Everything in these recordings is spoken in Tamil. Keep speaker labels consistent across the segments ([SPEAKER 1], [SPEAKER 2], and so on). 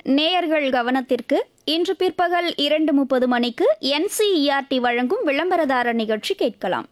[SPEAKER 1] நேயர்கள் கவனத்திற்கு இன்று பிற்பகல் இரண்டு முப்பது மணிக்கு என்சிஇஆர்டி வழங்கும் விளம்பரதார நிகழ்ச்சி கேட்கலாம்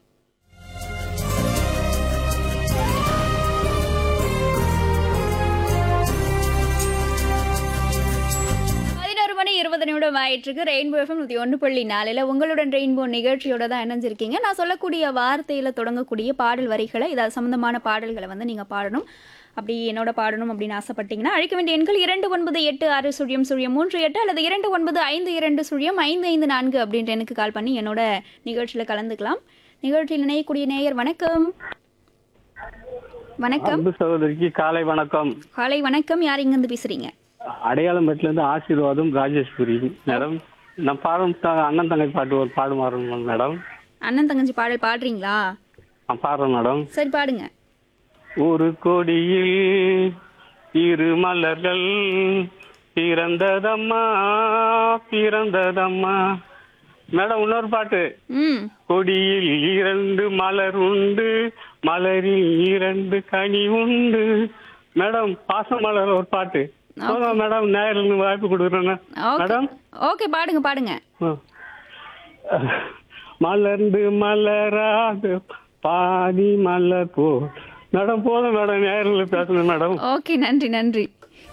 [SPEAKER 1] பதினோரு மணி இருபது நிமிடம் ஆயிட்டிருக்கு ரெயின்போ எஃப்எம் நூற்றி ஒன்று புள்ளி நாலில் உங்களுடன் ரெயின்போ நிகழ்ச்சியோட தான் இணைஞ்சிருக்கீங்க நான் சொல்லக்கூடிய வார்த்தையில் தொடங்கக்கூடிய பாடல் வரிகளை இதாவது சம்மந்தமான பாடல்களை வந்து நீங்கள் பாடணும் அப்படி என்னோட பாடணும் அப்படின்னு ஆசைப்பட்டீங்கன்னா அழைக்க வேண்டிய எண்கள் இரண்டு ஒன்பது எட்டு ஆறு சுழியம் சுழியம் மூன்று எட்டு அல்லது இரண்டு ஒன்பது ஐந்து இரண்டு சுழியம் ஐந்து ஐந்து நான்கு அப்படின்ற எனக்கு கால் பண்ணி என்னோட நிகழ்ச்சியில் கலந்துக்கலாம் நிகழ்ச்சியில் இணையக்கூடிய நேயர் வணக்கம் வணக்கம்
[SPEAKER 2] அன்பு சகோதரிக்கு காலை வணக்கம்
[SPEAKER 1] காலை வணக்கம் யார் இங்கேருந்து பேசுறீங்க
[SPEAKER 2] அடையாளம்பேட்டில இருந்து ஆசீர்வாதம் ராஜேஸ்வரி மேடம் நான் பாடும் த- அண்ணன் தங்கை பாட்டு ஒரு பாடு மாறணும் மேடம்
[SPEAKER 1] அண்ணன் தங்கச்சி பாடல் பாடுறீங்களா
[SPEAKER 2] நான் பாடுறேன் மேடம்
[SPEAKER 1] சரி பாடுங்க
[SPEAKER 2] ஒரு கொடியில் இரு மலர்கள் பிறந்ததம்மா பிறந்ததம்மா மேடம் இன்னொரு பாட்டு
[SPEAKER 1] ம்
[SPEAKER 2] கொடியில் இரண்டு மலர் உண்டு மலரில் இரண்டு கனி உண்டு மேடம் பாசமலர் ஒரு பாட்டு போதும் மேடம் நேரில் வாய்ப்பு கொடுக்குறேன்
[SPEAKER 1] ஓகே
[SPEAKER 2] மேடம்
[SPEAKER 1] ஓகே பாடுங்க பாடுங்க
[SPEAKER 2] ஆ. மலர்ந்து மலராது பாதி மலர் போ மேடம் போதும் மேடம் நேரில் பேசணும் மேடம்
[SPEAKER 1] ஓகே நன்றி நன்றி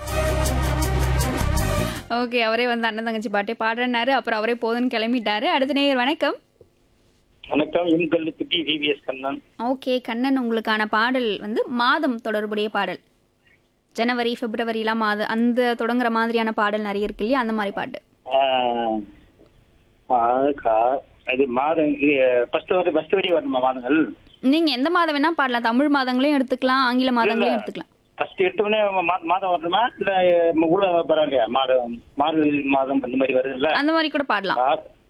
[SPEAKER 1] ஓகே அவரே வந்து அண்ணன் தங்கச்சி பாட்டே பாடுறேன்னாரு அப்புறம் அவரே போதுன்னு கிளம்பிட்டாரு அடுத்த நேயர் வணக்கம்
[SPEAKER 3] வணக்கம் M Kallukutti V V S Kannan
[SPEAKER 1] okay Kannan உங்களுக்கான பாடல் வந்து மாதம் தொடர்புடைய பாடல் ஜனவரி பிப்ரவரிலாம் மாதம் அந்த தொடங்குற மாதிரியான பாடல் நிறைய இருக்கு இல்லையா அந்த மாதிரி பாட்டு
[SPEAKER 3] ஆஹ், ஆஹ், கா- இது மாதம் ஃபர்ஸ்ட் வரை ஃபர்ஸ்ட் வரி வரணுமா மாதங்கள்
[SPEAKER 1] நீங்க எந்த மாதம் வேணா பாடலாம் தமிழ் மாதங்களையும் எடுத்துக்கலாம் ஆங்கில மாதங்களையும் எடுத்துக்கலாம்
[SPEAKER 3] ஃபர்ஸ்ட் எடுத்தோடனே மா- மாதம் வரணுமா இல்ல உள்ள பரவாயில்லையா மாதம் மார்கழி மாதம் அந்த மாதிரி வருதுல்ல
[SPEAKER 1] அந்த மாதிரி கூட பாடலாம்
[SPEAKER 3] கா-